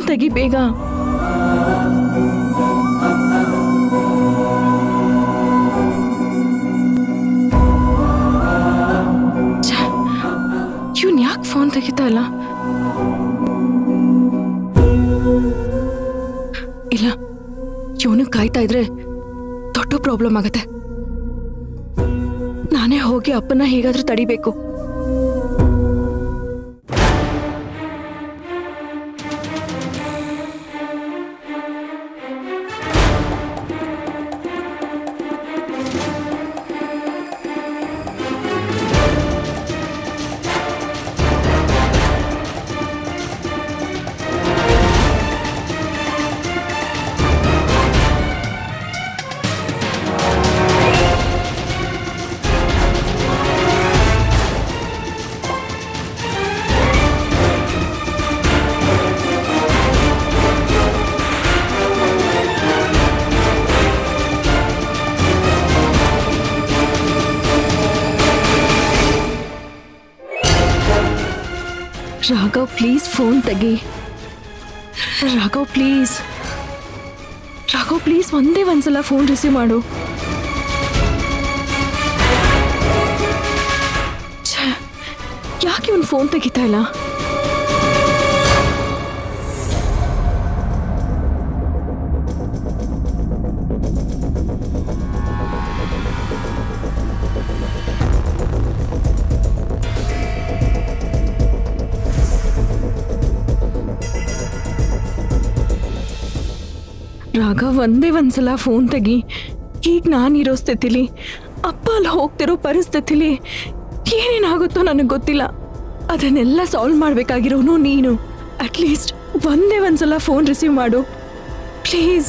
ತೆಗಿ ಬೇಗ ಇವನ್ ಯಾಕೆ ಫೋನ್ ತೆಗಿತಾ ಇಲ್ಲ ಇಲ್ಲ ಇವನು ಕಾಯ್ತಾ ಇದ್ರೆ ದೊಡ್ಡ ಪ್ರಾಬ್ಲಮ್ ಆಗತ್ತೆ ನಾನೇ ಹೋಗಿ ಅಪ್ಪನ ಹೇಗಾದ್ರೂ ತಡಿಬೇಕು ರಾಘವ್ ಪ್ಲೀಸ್ ಫೋನ್ ತೆಗಿ ರಾಘವ್ ಪ್ಲೀಸ್ ರಾಘವ್ ಪ್ಲೀಸ್ ಒಂದೇ ಒಂದ್ಸಲ ಫೋನ್ ರಿಸೀವ್ ಮಾಡು ಛೇ, ಯಾಕೆ ಇವನು ಫೋನ್ ತೆಗಿತಾ ಇಲ್ಲ ರಾಘವ್ ಒಂದೇ ಒಂದ್ಸಲ ಫೋನ್ ತೆಗಿ ಈಗ ನಾನಿರೋ ಸ್ಥಿತಿಲಿ ಅಪ್ಪ ಅಲ್ಲಿ ಹೋಗ್ತಿರೋ ಪರಿಸ್ಥಿತಿಲಿ ಏನೇನಾಗುತ್ತೋ ನನಗೆ ಗೊತ್ತಿಲ್ಲ ಅದನ್ನೆಲ್ಲ ಸಾಲ್ವ್ ಮಾಡಬೇಕಾಗಿರೋನು ನೀನು ಅಟ್ಲೀಸ್ಟ್ ಒಂದೇ ಒಂದ್ಸಲ ಫೋನ್ ರಿಸೀವ್ ಮಾಡು ಪ್ಲೀಸ್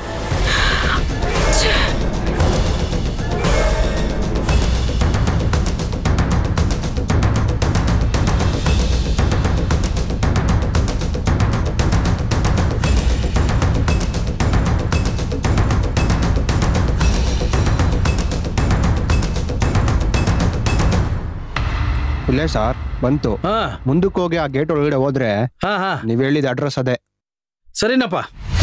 ಇಲ್ಲೇ ಸರ್ ಬಂತು ಹಾ ಮುಂದಕ್ಕೆ ಹೋಗಿ ಆ ಗೇಟ್ ಒಳಗಡೆ ಹೋದ್ರೆ ಹಾ ಹಾ ನೀವ್ ಹೇಳಿದ ಅಡ್ರೆಸ್ ಅದೇ ಸರಿನಪ್ಪ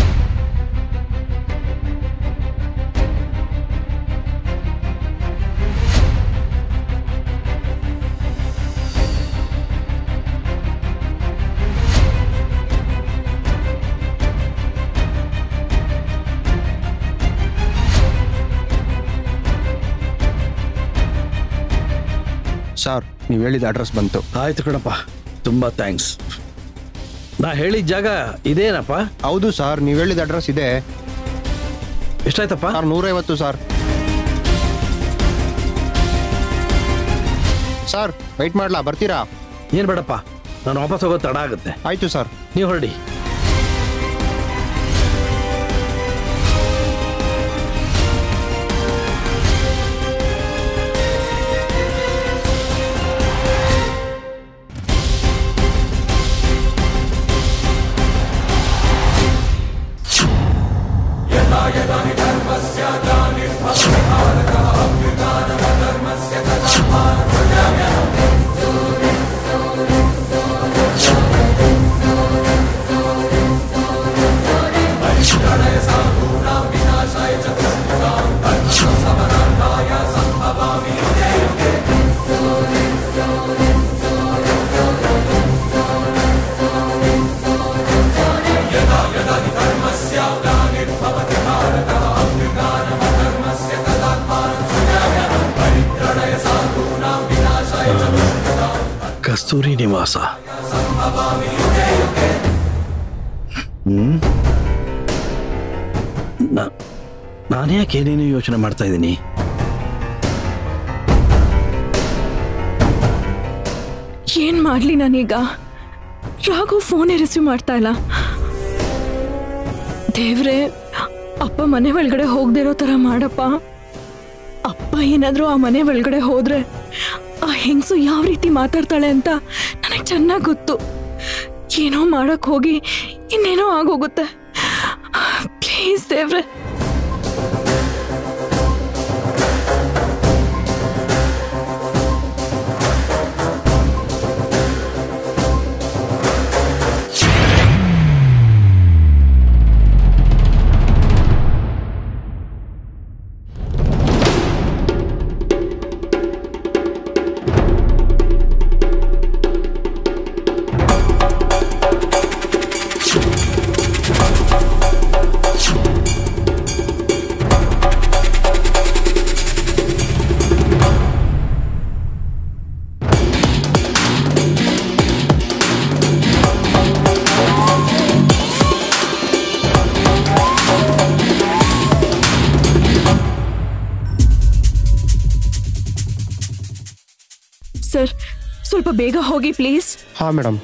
ಸರ್ ನೀವ್ ಹೇಳಿದ ಅಡ್ರೆಸ್ ಬಂತು ಆಯ್ತು ಕಣಪ್ಪ ತುಂಬಾ ಥ್ಯಾಂಕ್ಸ್ ನಾ ಹೇಳಿದ ಜಾಗ ಇದೇನಪ್ಪ ಹೌದು ಸರ್ ನೀವ್ ಹೇಳಿದ ಅಡ್ರೆಸ್ ಇದೆ ಎಷ್ಟಾಯ್ತಪ್ಪ ಸರ್ ನೂರೈವತ್ತು ಸರ್ ಸರ್ ವೈಟ್ ಮಾಡ್ಲಾ ಬರ್ತೀರಾ ಏನ್ ಬೇಡಪ್ಪ ನಾನು ವಾಪಸ್ ಹೋಗೋದು ತಡ ಆಗುತ್ತೆ ಆಯ್ತು ಸರ್ ನೀವು ಹೊರಡಿ ಕಸ್ತೂರಿ ನಿವಾಸ ಹ್ಮ್ ನಾ- ನಾನ್ಯಾಕೆ ಏನೇನು ಯೋಚನೆ ಮಾಡ್ತಾ ಇದ್ದೀನಿ ಏನ್ ಮಾಡ್ಲಿ ನಾನೀಗ ರಾಘವ್ ಫೋನೇ ರಿಸೀವ್ ಮಾಡ್ತಾ ಇಲ್ಲ ದೇವ್ರೆ ಅಪ್ಪ ಮನೆ ಒಳಗಡೆ ಹೋಗ್ದಿರೋ ತರ ಮಾಡಪ್ಪ ಅಪ್ಪ ಏನಾದ್ರೂ ಆ ಮನೆ ಒಳಗಡೆ ಹೋದ್ರೆ ಆ ಹೆಂಗಸು ಯಾವ ರೀತಿ ಮಾತಾಡ್ತಾಳೆ ಅಂತ ನನಗೆ ಚೆನ್ನಾಗಿ ಗೊತ್ತು ಏನೋ ಮಾಡಕ್ ಹೋಗಿ ಇನ್ನೇನೋ ಆಗೋಗುತ್ತೆ ಪ್ಲೀಸ್ ದೇವ್ರೆ ಸರ್ ಸ್ವಲ್ಪ ಬೇಗ ಹೋಗಿ ಪ್ಲೀಸ್ ಹಾಂ ಮೇಡಮ್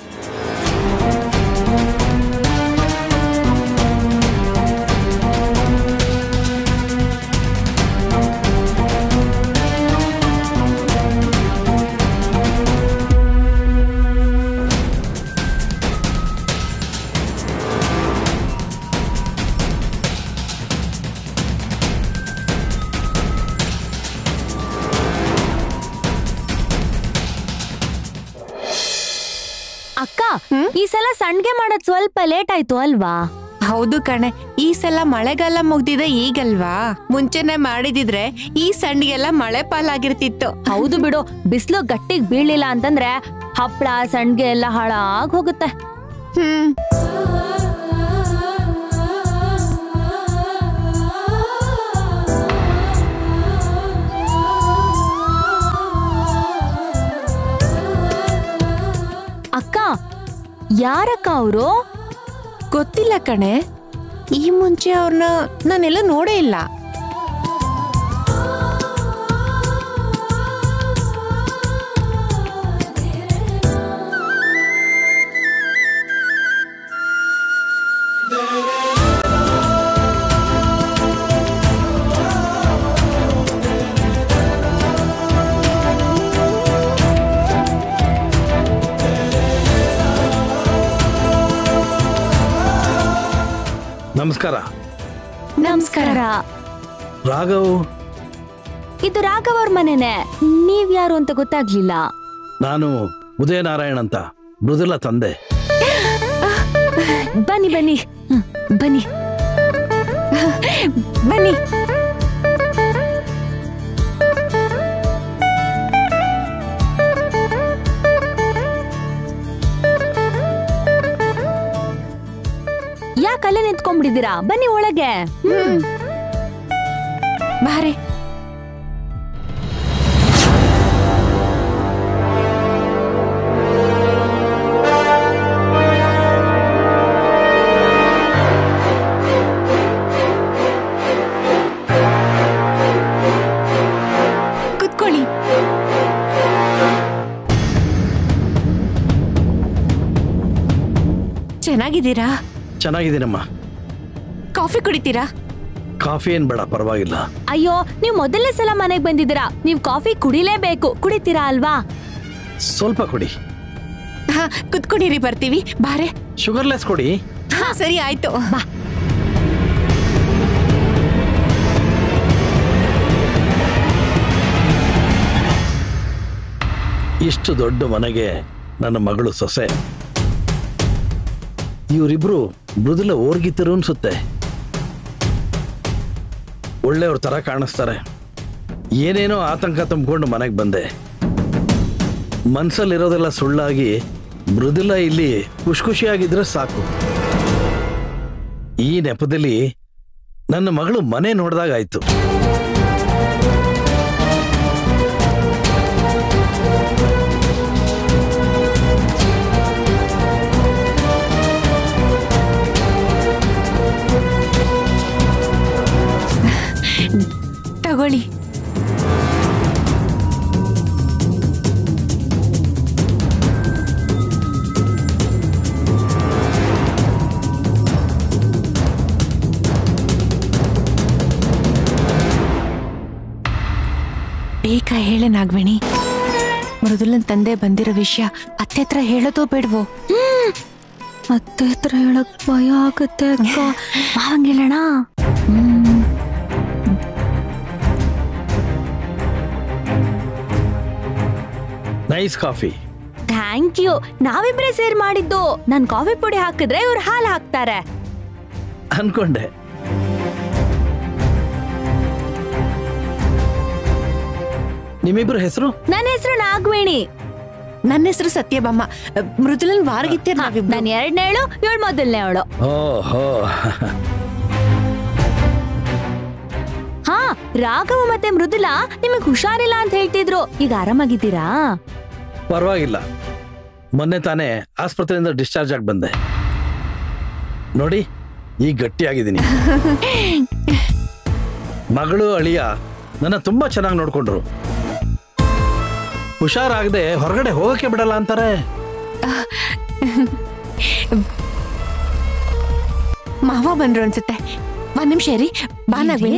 ಅಕ್ಕ ಈ ಸಲ ಸಂಡ್ಗೆ ಮಾಡೋದ್ ಸ್ವಲ್ಪ ಲೇಟ್ ಆಯ್ತು ಅಲ್ವಾ ಹೌದು ಕಣೆ ಈ ಸಲ ಮಳೆಗಾಲ ಮುಗ್ದಿದೆ ಈಗಲ್ವಾ ಮುಂಚೆನೆ ಮಾಡಿದಿದ್ರೆ ಈ ಸಂಡಿಗೆಲ್ಲ ಮಳೆ ಪಾಲಾಗಿರ್ತಿತ್ತು ಹೌದು ಬಿಡು ಬಿಸಿಲು ಗಟ್ಟಿಗ್ ಬೀಳಿಲ್ಲ ಅಂತಂದ್ರೆ ಹಪ್ಳ ಸಂಡ್ಗೆ ಎಲ್ಲ ಹಾಳಾಗ್ ಹೋಗುತ್ತೆ ಹ್ಮ್ ಅಕ್ಕ ಯಾರಕ್ಕ ಅವರು ಗೊತ್ತಿಲ್ಲ ಕಣೆ ಈ ಮುಂಚೆ ಅವ್ರನ್ನ ನಾನೆಲ್ಲ ನೋಡೇ ಇಲ್ಲ ನಮಸ್ಕಾರ ನಮಸ್ಕಾರ ರಾಘವ್ ಇದು ರಾಘವ್ ಅವ್ರ ಮನೆನೆ ನೀವ್ ಯಾರು ಅಂತ ಗೊತ್ತಾಗ್ಲಿಲ್ಲ ನಾನು ಉದಯನಾರಾಯಣ್ ಅಂತ ಮೃದುಲ ತಂದೆ ಬನ್ನಿ ಬನ್ನಿ ಹ್ಮ್, ಬನ್ನಿ ಬನ್ನಿ ಯಾಕೆ ಅಲ್ಲೇ ನಿಂತ್ಕೊಂಡ್ಬಿಟ್ಟಿದ್ದೀರಾ ಬನ್ನಿ ಒಳಗೆ ಹ್ಮ್ ಬಾರೆ ಕುತ್ಕೊಳ್ಳಿ ಚೆನ್ನಾಗಿದ್ದೀರಾ ಚೆನ್ನಾಗಿದ್ದೀನಮ್ಮ ಕಾಫಿ ಕುಡಿತೀರಾ ಕಾಫಿ ಏನ್ ಬೇಡ ಪರವಾಗಿಲ್ಲ ಅಯ್ಯೋ ನೀವ್ ಮೊದಲನೇ ಸಲ ಮನೆಗ್ ಬಂದಿದ್ದೀರಾ ನೀವ್ ಕಾಫಿ ಕುಡಿಲೇಬೇಕು ಕುಡಿತೀರಾ ಅಲ್ವಾ ಸ್ವಲ್ಪ ಕೊಡಿ ಹಾ ಕುತ್ಕೊಂಡಿರಿ ಬರ್ತೀವಿ ಬಾರೆ ಶುಗರ್ಲೆಸ್ ಕೊಡಿ ಹಾ ಸರಿ ಆಯ್ತು ಬಾ ಇಷ್ಟು ದೊಡ್ಡ ಮನೆಗೆ ನನ್ನ ಮಗಳು ಸೊಸೆ ಇವರಿಬ್ರು ಮೃದುಲ ಓರ್ಗಿತ್ತರು ಅನ್ಸುತ್ತೆ ಒಳ್ಳೆಯವ್ರ ತರ ಕಾಣಿಸ್ತಾರೆ ಏನೇನೋ ಆತಂಕ ತುಂಬಿಕೊಂಡು ಮನೆಗೆ ಬಂದೆ ಮನ್ಸಲ್ಲಿರೋದೆಲ್ಲ ಸುಳ್ಳಾಗಿ ಮೃದುಲ ಇಲ್ಲಿ ಖುಷಿ ಖುಷಿಯಾಗಿದ್ರೆ ಸಾಕು ಈ ನೆಪದಲ್ಲಿ ನನ್ನ ಮಗಳು ಮನೆ ನೋಡ್ದಾಗಾಯ್ತು ತಗೊಳ್ಳಿ ಬೇಗ ಹೇಳೆ ನಾಗವೇಣಿ ಮೃದುಲನ್ ತಂದೆ ಬಂದಿರೋ ವಿಷಯ ಅತ್ತೆ ಹತ್ರ ಹೇಳೋದೋ ಬೇಡವೋ ಮತ್ತೆ ಹತ್ರ ಹೇಳಕ್ ಭಯ ಆಗುತ್ತೆ ಅಕ್ಕ ಮಾವಂಗ್ ಹೇಳೋಣ ನೈಸ್ ಕಾಫಿ ಥ್ಯಾಂಕ್ ಯು ನಾವಿಬ್ರೇ ಸೇರ್ ಮಾಡಿದ್ದು ನಾನ್ ಕಾಫಿ ಪುಡಿ ಹಾಕಿದ್ರೆ ಇವ್ರು ಹಾಲು ಹಾಕ್ತಾರೆ ಅನ್ಕೊಂಡೆ ನಿಮ್ಮಿಬ್ರ ಹೆಸರು ನನ್ನ ಹೆಸರು ನಾಗವೇಣಿ ನನ್ನ ಹೆಸರು ಸತ್ಯಭಾಮ ಮೃದುಲನ್ ವಾರಗಿತ್ತೀರ ನಾವಿಬ್ರು ನಾನು ಎರಡನೇಳು ಇವಳು ಮೊದಲನೇ ಅವಳು ಓಹೋ ಹಾ ರಾಘವ ಮತ್ತೆ ಮೃದುಲಾ ನಿಮಗ್ ಹುಷಾರಿಲ್ಲ ಅಂತ ಹೇಳ್ತಿದ್ರು ಈಗ ಆರಾಮಾಗಿದ್ದೀರಾ ಪರವಾಗಿಲ್ಲ ಮೊನ್ನೆ ತಾನೇ ಆಸ್ಪತ್ರೆಯಿಂದ ಡಿಸ್ಚಾರ್ಜ್ ಆಗಿ ಬಂದೆ ನೋಡಿ ಈಗ ಗಟ್ಟಿಯಾಗಿದ್ದೀನಿ ಮಗಳು ಅಳಿಯ ನನ್ನ ತುಂಬಾ ಚೆನ್ನಾಗಿ ನೋಡ್ಕೊಂಡ್ರು ಹುಷಾರಾಗದೆ ಹೊರಗಡೆ ಹೋಗಕ್ಕೆ ಬಿಡಲ್ಲ ಅಂತಾರೆ ಮಾವ ಬಂದ್ರು ಅನ್ಸುತ್ತೆ ಒಂದ್ ನಿಮಿಷ ರೀ ಬಾ ನವೀನ್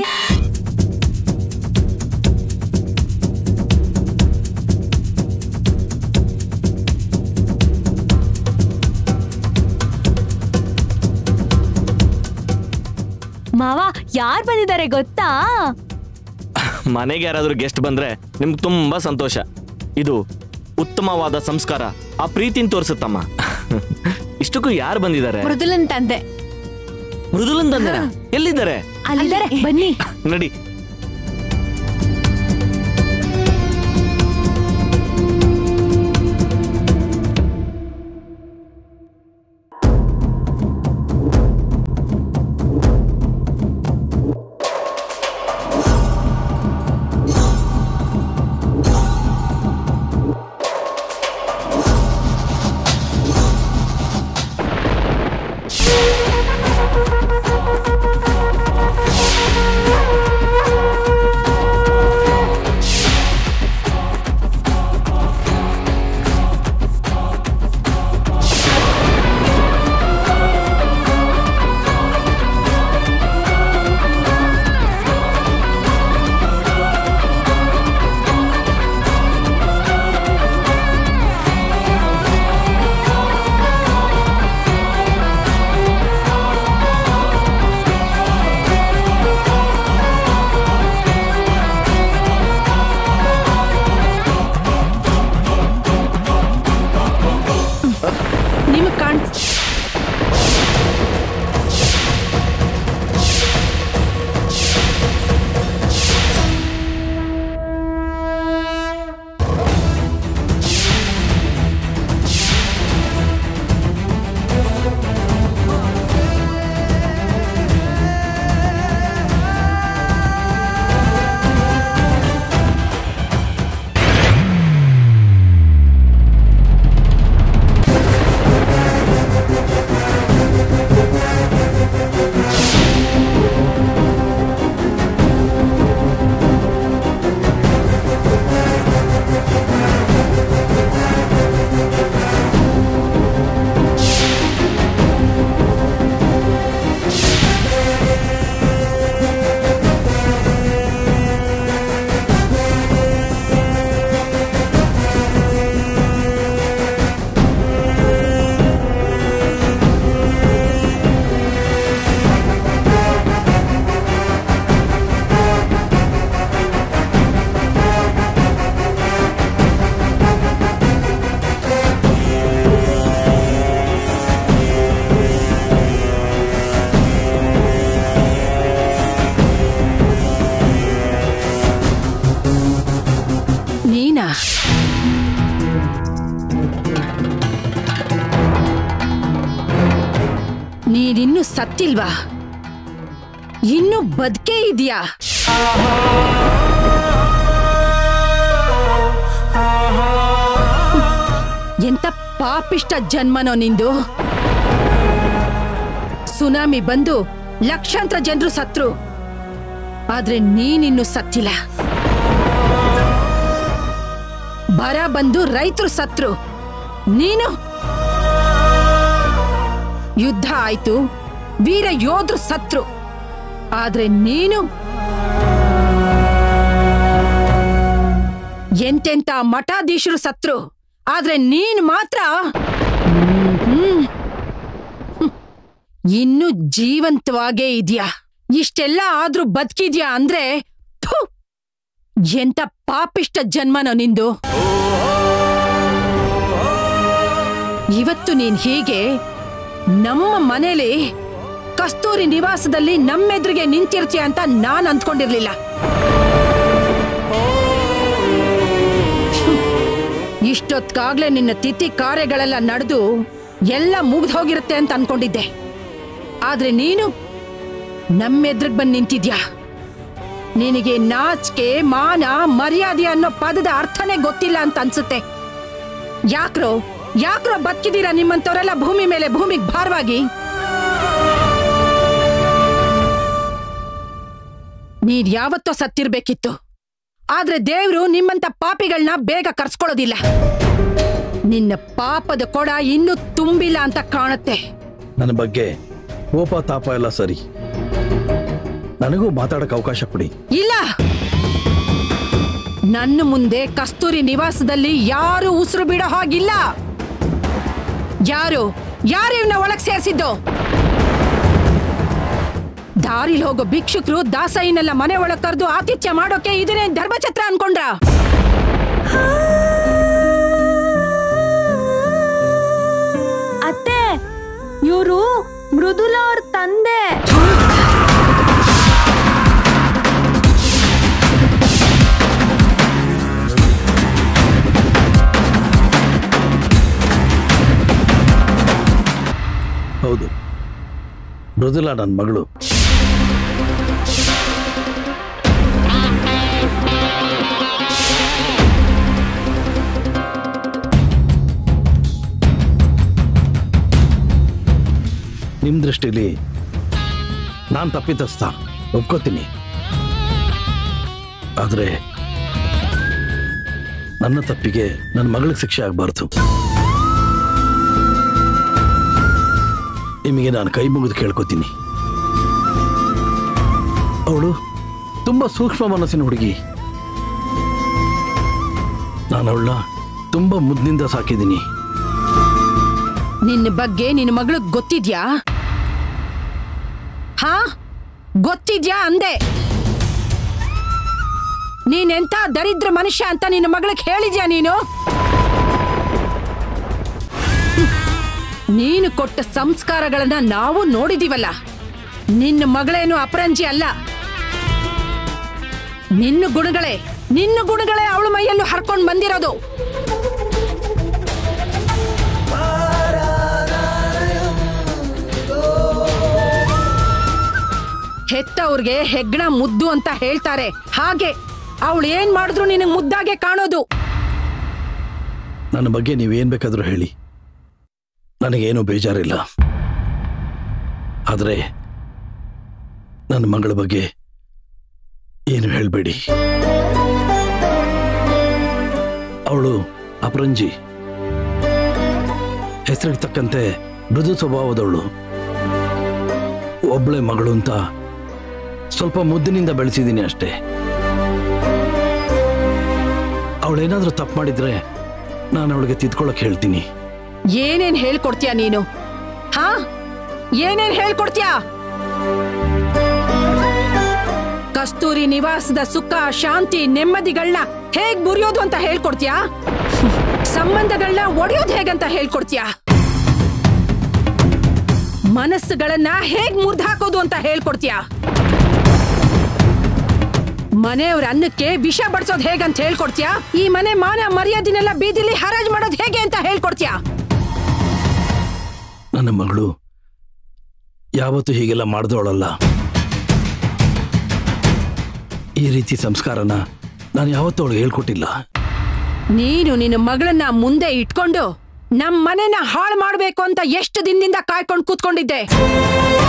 ಮಾವ ಯಾರ್ ಬಂದಿದ್ದಾರೆ ಗೊತ್ತಾ ಮನೆಗೆ ಯಾರಾದ್ರೂ ಗೆಸ್ಟ್ ಬಂದ್ರೆ ನಿಮ್ಗೆ ತುಂಬಾ ಸಂತೋಷ ಇದು ಉತ್ತಮವಾದ ಸಂಸ್ಕಾರ ಆ ಪ್ರೀತಿನ ತೋರಿಸುತ್ತಮ್ಮ ಇಷ್ಟಕ್ಕೂ ಯಾರು ಬಂದಿದ್ದಾರೆ ಮೃದುಲನ್ ತಂದೆ ಮೃದುಲನ್ ತಂದೆ ಎಲ್ಲಿದ್ದಾರೆ ಅಲ್ಲಿದ್ದಾರೆ ಬನ್ನಿ ನಡಿ ನಿಮ್ಗೆ ಕಾಣ್ ನೀನಾ ನೀನಿನ್ನು ಸತ್ತಿಲ್ವಾ ಇನ್ನು ಬದುಕೇ ಇದೆಯಾ ಎಂತ ಪಾಪಿಷ್ಟ ಜನ್ಮನೋ ನಿಂದು ಸುನಾಮಿ ಬಂದು ಲಕ್ಷಾಂತರ ಜನರು ಸತ್ರು ಆದ್ರೆ ನೀನಿನ್ನು ಸತ್ತಿಲ್ಲ ಬರ ಬಂದು ರೈತರು ಸತ್ರು ನೀನು ಯುದ್ಧ ಆಯ್ತು ವೀರ ಯೋಧರು ಸತ್ರು ಆದ್ರೆ ನೀನು ಎಂತೆಂತ ಮಠಾಧೀಶರು ಸತ್ರು ಆದ್ರೆ ನೀನ್ ಮಾತ್ರ ಹ್ಮ್. ಹ್ಮ್. ಇನ್ನು ಜೀವಂತವಾಗೇ ಇದ್ಯಾ ಇಷ್ಟೆಲ್ಲ ಆದ್ರೂ ಬದುಕಿದ್ಯಾ ಅಂದ್ರೆ ಥು, ಎಂತ ಪಾಪಿಷ್ಟ ಜನ್ಮನೋ ನಿಂದು ಇವತ್ತು ನೀನ್ ಹೀಗೆ ನಮ್ಮ ಮನೇಲಿ ಕಸ್ತೂರಿ ನಿವಾಸದಲ್ಲಿ ನಮ್ಮೆದ್ರಿಗೆ ನಿಂತಿರ್ತೀಯ ಅಂತ ನಾನ್ ಅಂದ್ಕೊಂಡಿರ್ಲಿಲ್ಲ ಇಷ್ಟೊತ್ಕಾಗ್ಲೇ ನಿನ್ನ ತಿಥಿ ಕಾರ್ಯಗಳೆಲ್ಲ ನಡೆದು ಎಲ್ಲ ಮುಗ್ದು ಹೋಗಿರುತ್ತೆ ಅಂತ ಅನ್ಕೊಂಡಿದ್ದೆ ಆದ್ರೆ ನೀನು ನಮ್ಮೆದ್ರಿಗೆ ಬಂದು ನಿಂತಿದ್ಯಾ ನಿನಗೆ ನಾಚಿಕೆ ಮಾನ ಮರ್ಯಾದೆ ಅನ್ನೋ ಪದದ ಅರ್ಥನೇ ಗೊತ್ತಿಲ್ಲ ಅಂತ ಅನ್ಸುತ್ತೆ ಯಾಕ್ರೋ ಯಾಕ್ರೋ ಬದುಕಿದೀರಾ ನಿಮ್ಮಂತವರೆಲ್ಲ ಭೂಮಿ ಮೇಲೆ ಭೂಮಿಗೆ ಭಾರವಾಗಿ ನೀನ್ ಯಾವತ್ತೋ ಸತ್ತಿರ್ಬೇಕಿತ್ತು ಆದ್ರೆ ದೇವ್ರು ನಿಮ್ಮಂತ ಪಾಪಿಗಳನ್ನ ಬೇಗ ಕರ್ಸ್ಕೊಳ್ಳೋದಿಲ್ಲ ನಿನ್ನ ಪಾಪದ ಕೊಡ ಇನ್ನೂ ತುಂಬಿಲ್ಲ ಅಂತ ಕಾಣುತ್ತೆ ನನ್ನ ಬಗ್ಗೆ ಕೋಪ ತಾಪ ಎಲ್ಲ ಸರಿ ನನಗೂ ಮಾತಾಡಕ್ಕೆ ಅವಕಾಶ ಕೊಡಿ ಇಲ್ಲ ನನ್ನ ಮುಂದೆ ಕಸ್ತೂರಿ ನಿವಾಸದಲ್ಲಿ ಯಾರು ಉಸಿರು ಬಿಡೋ ಹಾಗಿಲ್ಲ ಯಾರು ಯಾರು ಇವ್ನ ಒಳಗ್ ಸೇರಿಸಿದ್ದು ದಾರಿಲಿ ಹೋಗೋ ಭಿಕ್ಷುಕರು ದಾಸಯ್ಯನೆಲ್ಲ ಮನೆ ಒಳಗ್ ಕರೆದು ಆತಿಥ್ಯ ಮಾಡೋಕೆ ಇದನ್ನೇ ಧರ್ಮಛತ್ರ ಅನ್ಕೊಂಡ್ರ ಅತ್ತೆ ಇವರು ಮೃದುಲಾ ಅವ್ರ ತಂದೆ ಹೌದು ಮೃದುಲಾ ನನ್ನ ಮಗಳು ನಿಮ್ಮ ದೃಷ್ಟಿಲಿ ನಾನು ತಪ್ಪಿತಸ್ಥ ಒಪ್ಕೋತೀನಿ ಆದರೆ ನನ್ನ ತಪ್ಪಿಗೆ ನನ್ನ ಮಗಳಿಗೆ ಶಿಕ್ಷೆ ಆಗಬಾರ್ದು ನಿಮಗೆ ನಾನು ಕೈ ಮುಗಿದು ಕೇಳ್ಕೊತೀನಿ ಅವಳು ತುಂಬ ಸೂಕ್ಷ್ಮ ಮನಸ್ಸಿನ ಹುಡುಗಿ ನಾನು ಅವಳನ್ನ ತುಂಬ ಮುದ್ದಿನಿಂದ ಸಾಕಿದ್ದೀನಿ ನಿನ್ನ ಬಗ್ಗೆ ನಿನ್ನ ಮಗಳಿಗೆ ಗೊತ್ತಿದ್ಯಾ ಹಾ ಗೊತ್ತಿದ್ಯಾ ಅಂದೆ ನೀನೆಂತ ದರಿದ್ರ ಮನುಷ್ಯ ಅಂತ ನಿನ್ನ ಮಗಳಿಗೆ ಹೇಳಿದ್ಯಾ ನೀನು ಹ್ಮ್. ನೀನು ಕೊಟ್ಟ ಸಂಸ್ಕಾರಗಳನ್ನ ನಾವು ನೋಡಿದೀವಲ್ಲ ನಿನ್ನ ಮಗಳೇನು ಅಪರಂಜಿ ಅಲ್ಲ ನಿನ್ನ ಗುಣಗಳೇ ನಿನ್ನ ಗುಣಗಳೇ ಅವಳ ಮೈಯಲ್ಲೂ ಹರ್ಕೊಂಡು ಬಂದಿರೋದು ಹೆತ್ತವ್ರಿಗೆ ಹೆಗ್ಣ ಮುದ್ದು ಅಂತ ಹೇಳ್ತಾರೆ ಹಾಗೆ ಅವಳು ಏನ್ ಮಾಡಿದ್ರು ನಿನಗೆ ಮುದ್ದಾಗೆ ಕಾಣೋದು ನನ್ನ ಬಗ್ಗೆ ನೀವೇನು ಬೇಕಾದರೂ ಹೇಳಿ ನನಗೇನು ಬೇಜಾರಿಲ್ಲ ಆದರೆ ನನ್ನ ಮಗಳ ಬಗ್ಗೆ ಏನು ಹೇಳಬೇಡಿ ಅವಳು ಅಪರಂಜಿ ಹೆಸರಿಗೆ ತಕ್ಕಂತೆ ಮೃದು ಸ್ವಭಾವದವಳು ಒಬ್ಬಳೆ ಮಗಳು ಅಂತ ಸ್ವಲ್ಪ ಮುದ್ದಿನಿಂದ ಬೆಳೆಸಿದ್ದೀನಿ ಅಷ್ಟೇ ಅವಳೇನಾದ್ರೂ ತಪ್ಪು ಮಾಡಿದ್ರೆ ನಾನು ಅವಳಿಗೆ ತಿದ್ಕೊಳಕ್ ಹೇಳ್ತೀನಿ ಏನೇನ್ ಹೇಳ್ಕೊಡ್ತೀಯ ನೀನು ಹಾ ಏನೇನ್ ಹೇಳ್ಕೊಡ್ತೀಯ ಕಸ್ತೂರಿ ನಿವಾಸದ ಸುಖ ಶಾಂತಿ ನೆಮ್ಮದಿಗಳನ್ನ ಹೇಗ್ ಮುರಿಯೋದು ಅಂತ ಹೇಳ್ಕೊಡ್ತೀಯ ಸಂಬಂಧಗಳನ್ನ ಒಡೆಯೋದು ಹೇಗಂತ ಹೇಳ್ಕೊಡ್ತೀಯ ಮನಸ್ಸುಗಳನ್ನ ಹೇಗ್ ಮುರ್ದ್ ಹಾಕೋದು ಅಂತ ಹೇಳ್ಕೊಡ್ತೀಯ ಮನೆಯವ್ರ ಅನ್ನಕ್ಕೆ ವಿಷ ಬಡ್ಸೋದ್ ಹೇಗಂತ ಹೇಳ್ಕೊಡ್ತೀಯಾ ಈ ಮನೆ ಮಾನ ಮರ್ಯಾದಿನೆಲ್ಲ ಬೀದಿಲಿ ಹರಾಜ್ ಮಾಡೋದ್ ಹೇಗೆ ಅಂತ ಹೇಳ್ಕೊಡ್ತೀಯಾ ನನ್ನ ಮಗಳು ಯಾವತ್ತೂ ಹೀಗೆಲ್ಲ ಮಾಡಿದವಳಲ್ಲ ಈ ರೀತಿ ಸಂಸ್ಕಾರನ ನಾನು ಯಾವತ್ತೂ ಅವಳಿಗೆ ಹೇಳ್ಕೊಟ್ಟಿಲ್ಲ ನೀನು ನಿನ್ನ ಮಗಳನ್ನ ಮುಂದೆ ಇಟ್ಕೊಂಡು ನಮ್ ಮನೆನ ಹಾಳು ಮಾಡ್ಬೇಕು ಅಂತ ಎಷ್ಟು ದಿನದಿಂದ ಕಾಯ್ಕೊಂಡು ಕೂತ್ಕೊಂಡಿದ್ದೆ